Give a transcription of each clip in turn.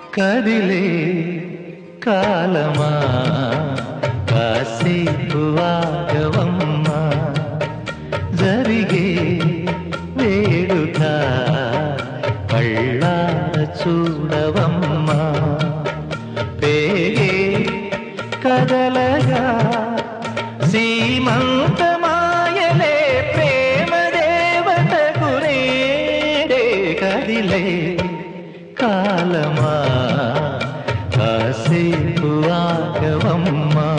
కదిలే కాలమా కాసేపు ఆగవమ్మా జరిగే వేడుక కళ్ళార చూడవమ్మా పేగే కదలగా సీమంతమాయలే ప్రేమ దేవతకు నేడే కదిలే కాలమా కాసేపు ఆగవమ్మా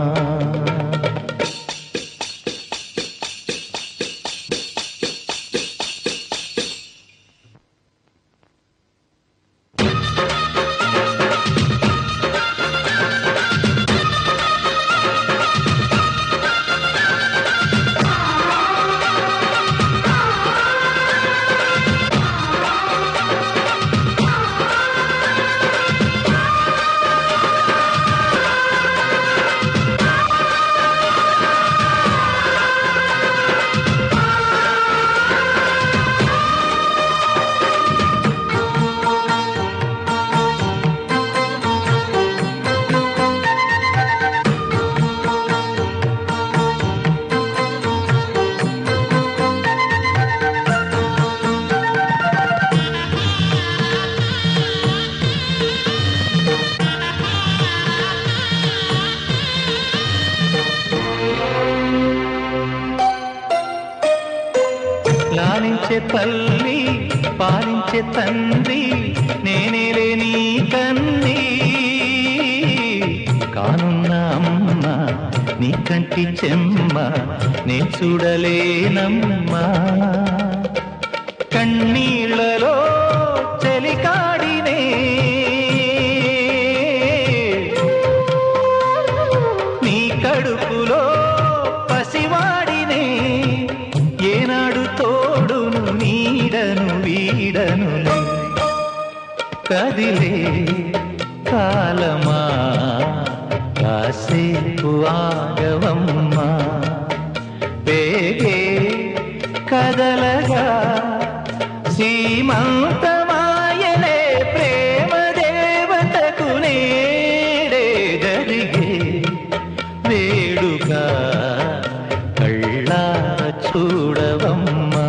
లాలించే తల్లి పాలించే తండ్రి నేనేలే నీ కన్ని కానున్న అమ్మ నీ కంటి చెమ్మ నే చూడలేనమ్మా కన్నీళ్లలో చెలికాడినే నీ కడుపులో పసివాడినే ఏనాడు తోడును నీడను వీడను కదిలే కాలమా కాసేపు ఆగవమ్మా పేగే కదలగా సీమంతమాయలే ప్రేమ దేవతకు నేడే జరిగే వేడుక కళ్ళార చూడవమ్మా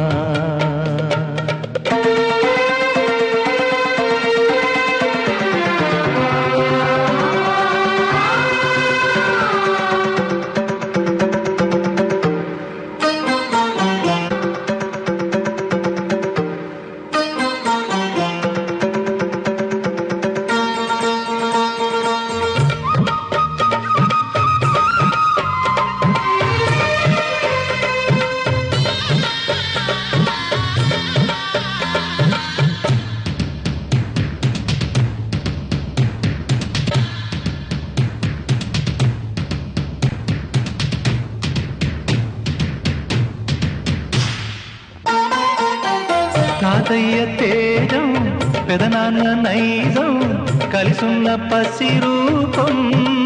తాతయ్య తేజం పెదనాన్న నైజం కలిసున్న పసి రూపం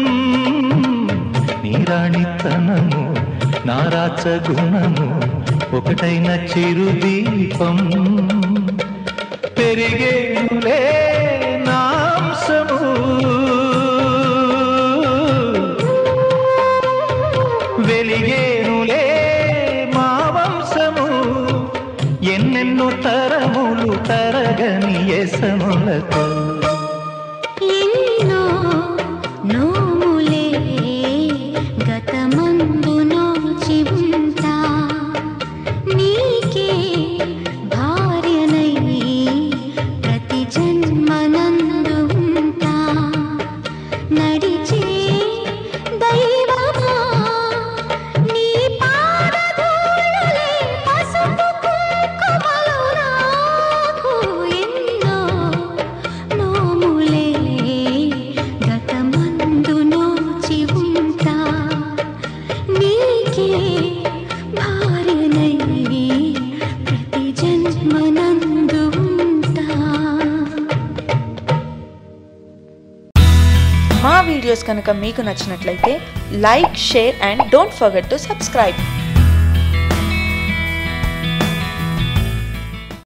నీరాణితనము నారాచ గుణము ఒకటైన చిరుదీపం పెరిగేనులే నాంసము వెలిగేనులే మా వంశము ఎన్నెన్నో తరములు తరగని ఎసములతో ఎన్నో నోములే గతమందు నోచి ఉంటా నీకే భార్యనై ప్రతి జన్మనందు ఉంటా నడిచే దైవమా నీ పాదధూళులే పసుపు కుంకుమలు నాకు ఎన్నో నోములే గతమందు నోచి ఉంటా నీకే భార్యనై ప్రతి జన్మనందు ఉంటా మా వీడియోస్ కనుక మీకు నచ్చినట్లయితే like share and don't forget to subscribe